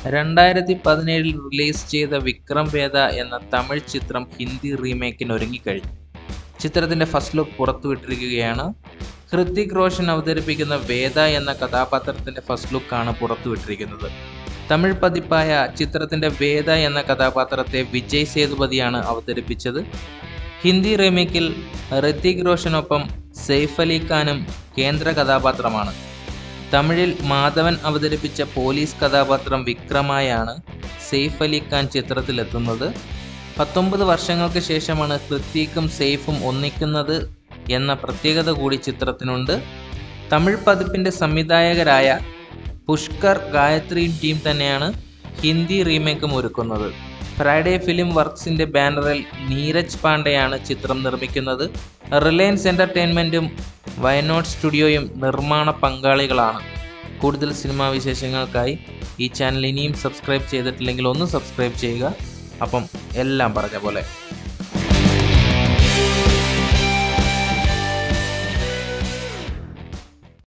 രണ്ടായിരത്തി പതിനേഴിൽ റിലീസ് ചെയ്ത വിക്രം വേദ എന്ന തമിഴ് ചിത്രം ഹിന്ദി റീമേക്കിന് ഒരുങ്ങിക്കഴിഞ്ഞു ചിത്രത്തിന്റെ ഫസ്റ്റ് ലുക്ക് പുറത്തുവിട്ടിരിക്കുകയാണ് ഹൃത്തിക് റോഷൻ അവതരിപ്പിക്കുന്ന വേദ എന്ന കഥാപാത്രത്തിന്റെ ഫസ്റ്റ് ലുക്കാണ് പുറത്തുവിട്ടിരിക്കുന്നത് തമിഴ് പതിപ്പായ ചിത്രത്തിന്റെ വേദ എന്ന കഥാപാത്രത്തെ വിജയ് സേതുപതിയാണ് അവതരിപ്പിച്ചത് ഹിന്ദി റീമേക്കിൽ ഋത്തിക് റോഷനൊപ്പം സെയ്ഫ് അലി ഖാനും കേന്ദ്ര കഥാപാത്രമാണ് തമിഴിൽ മാധവൻ അവതരിപ്പിച്ച പോലീസ് കഥാപാത്രം വിക്രമായാണ് സെയ്ഫ് അലി ഖാൻ ചിത്രത്തിലെത്തുന്നത് പത്തൊമ്പത് വർഷങ്ങൾക്ക് ശേഷമാണ് ഹൃത്തിക്കും സെയ്ഫും ഒന്നിക്കുന്നത് എന്ന പ്രത്യേകത കൂടി ചിത്രത്തിനുണ്ട് തമിഴ് പതിപ്പിൻ്റെ സംവിധായകരായ പുഷ്കർ ഗായത്രിയും ടീം തന്നെയാണ് ഹിന്ദി റീമേക്കും ഒരുക്കുന്നത് ഫ്രൈഡേ ഫിലിം വർക്സിന്റെ ബാനറിൽ നീരജ് പാണ്ഡെയാണ് ചിത്രം നിർമ്മിക്കുന്നത് റിലയൻസ് എൻ്റർടൈൻമെൻറ്റും വയനാട് സ്റ്റുഡിയോയും നിർമ്മാണ പങ്കാളികളാണ് കൂടുതൽ സിനിമാ വിശേഷങ്ങൾക്കായി ഈ ചാനൽ ഇനിയും സബ്സ്ക്രൈബ് ചെയ്തിട്ടില്ലെങ്കിൽ ഒന്ന് സബ്സ്ക്രൈബ് ചെയ്യുക അപ്പം എല്ലാം പറഞ്ഞ പോലെ